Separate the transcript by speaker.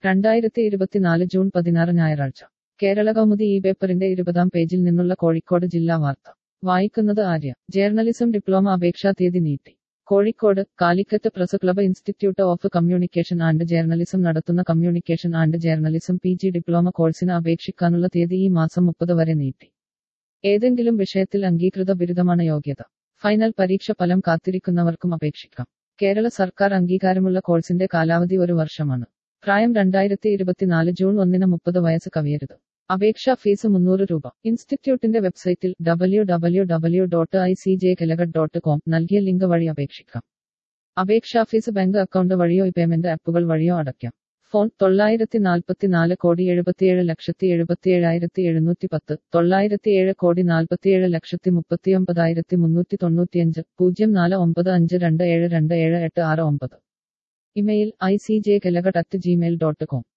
Speaker 1: രണ്ടായിരത്തി ഇരുപത്തിനാല് ജൂൺ പതിനാറ് ഞായറാഴ്ച കേരള കൗമുദി ഈ പേപ്പറിന്റെ ഇരുപതാം പേജിൽ നിന്നുള്ള കോഴിക്കോട് ജില്ലാ വാർത്ത വായിക്കുന്നത് ആര്യ ജേർണലിസം ഡിപ്ലോമ അപേക്ഷാ തീയതി നീട്ടി Kozhikode Calicut press club institute of communication and journalism നടത്തുന്ന communication and journalism P G diploma കോഴ്സിന് അപേക്ഷിക്കാനുള്ള തീയതി ഈ മാസം മുപ്പത് വരെ നീട്ടി ഏതെങ്കിലും വിഷയത്തിൽ അംഗീകൃത ബിരുദമാണ് യോഗ്യത ഫൈനൽ പരീക്ഷ ഫലം കാത്തിരിക്കുന്നവർക്കും അപേക്ഷിക്കാം കേരള സർക്കാർ അംഗീകാരമുള്ള കോഴ്സിന്റെ കാലാവധി ഒരു വർഷമാണ് പ്രായം രണ്ടായിരത്തി ഇരുപത്തിനാല് ജൂൺ ഒന്നിന് മുപ്പത് വയസ്സ് കവിയരുത് അപേക്ഷാ ഫീസ് മുന്നൂറ് രൂപ ഇൻസ്റ്റിറ്റ്യൂട്ടിന്റെ വെബ്സൈറ്റിൽ W W W dot I C J Calicut dot com നൽകിയ ലിങ്ക് വഴി അപേക്ഷിക്കാം അപേക്ഷാ ഫീസ് ബാങ്ക് അക്കൗണ്ട് വഴിയോ ഈ പേയ്മെന്റ് ആപ്പുകൾ വഴിയോ അടയ്ക്കാം ഫോൺ തൊള്ളായിരത്തി നാൽപ്പത്തിനാല് കോടി എഴുപത്തിയേഴ് ലക്ഷത്തി എഴുപത്തിയേഴായിരത്തി എഴുന്നൂറ്റി പത്ത് തൊള്ളായിരത്തി ഏഴ് കോടി നാൽപ്പത്തിയേഴ് ലക്ഷത്തി മുപ്പത്തിയൊമ്പതായിരത്തി മുന്നൂറ്റി തൊണ്ണൂറ്റിയഞ്ച് പൂജ്യം നാല് ഒമ്പത് അഞ്ച് രണ്ട് ഏഴ് രണ്ട് ഏഴ് എട്ട് ആറ് ഒമ്പത് email I C J Calicut at Gmail dot com